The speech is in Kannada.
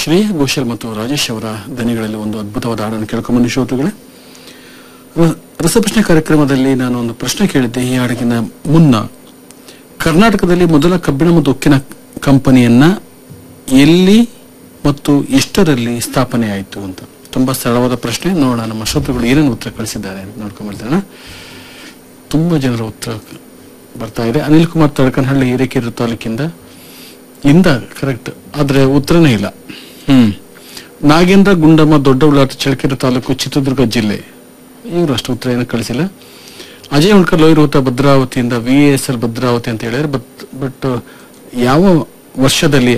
ಶ್ರೇಯಾ ಘೋಷಲ್ ಮತ್ತು ರಾಜೇಶ್ ಅವರ ದನಿಗಳಲ್ಲಿ ಒಂದು ಅದ್ಭುತವಾದ ಹಾಡನ್ನು ಕೇಳ್ಕೊಂಬಂದು ಶ್ರೋತೃಗಳೇ ರ- ರಸಪ್ರಶ್ನೆ ಕಾರ್ಯಕ್ರಮದಲ್ಲಿ ನಾನು ಒಂದು ಪ್ರಶ್ನೆ ಕೇಳಿದ್ದೆ ಈ ಹಾಡಿಗಿನ ಮುನ್ನ ಕರ್ನಾಟಕದಲ್ಲಿ ಮೊದಲ ಕಬ್ಬಿಣ ಮತ್ತು ಉಕ್ಕಿನ ಕಂಪನಿಯನ್ನ ಎಲ್ಲಿ ಮತ್ತು ಎಷ್ಟರಲ್ಲಿ ಸ್ಥಾಪನೆ ಆಯಿತು ಅಂತ ತುಂಬಾ ಸರಳವಾದ ಪ್ರಶ್ನೆ ನೋಡೋಣ ನಮ್ಮ ಶ್ರೋತೃಗಳು ಏನೇನು ಉತ್ತರ ಕಳಿಸಿದ್ದಾರೆ ಅಂತ ನೋಡ್ಕೊಂಡ್ಬರ್ತೇನೆ ತುಂಬಾ ಜನರ ಉತ್ತರ ಬರ್ತಾ ಇದೆ ಅನಿಲ್ ಕುಮಾರ್ ತಡಕನಹಳ್ಳಿ ಹಿರೇಕೆರೆ ತಾಲೂಕಿಂದ ಇಂದ ಕರೆಕ್ಟ್ ಆದ್ರೆ ಉತ್ತರನೇ ಇಲ್ಲ ಹ್ಮ್ ನಾಗೇಂದ್ರ ಗುಂಡಮ್ಮ ದೊಡ್ಡಬಳ್ಳಾಟ ಚಳ್ಳಕೆರೆ ತಾಲೂಕು ಚಿತ್ರದುರ್ಗ ಜಿಲ್ಲೆ ಇವರು ಅಷ್ಟು ಉತ್ತರ ಏನು ಕಳಿಸಿಲ್ಲ ಅಜಯ್ ಉಳ್ಕರ್ ಲೋಯಿರೋತ ಭದ್ರಾವತಿಯಿಂದ ವಿ ಎಸ್ ಎಲ್ ಭದ್ರಾವತಿ ಅಂತ ಹೇಳಿದ್ರೆ ಬಟ್ ಬಟ್ ಯಾವ ವರ್ಷದಲ್ಲಿ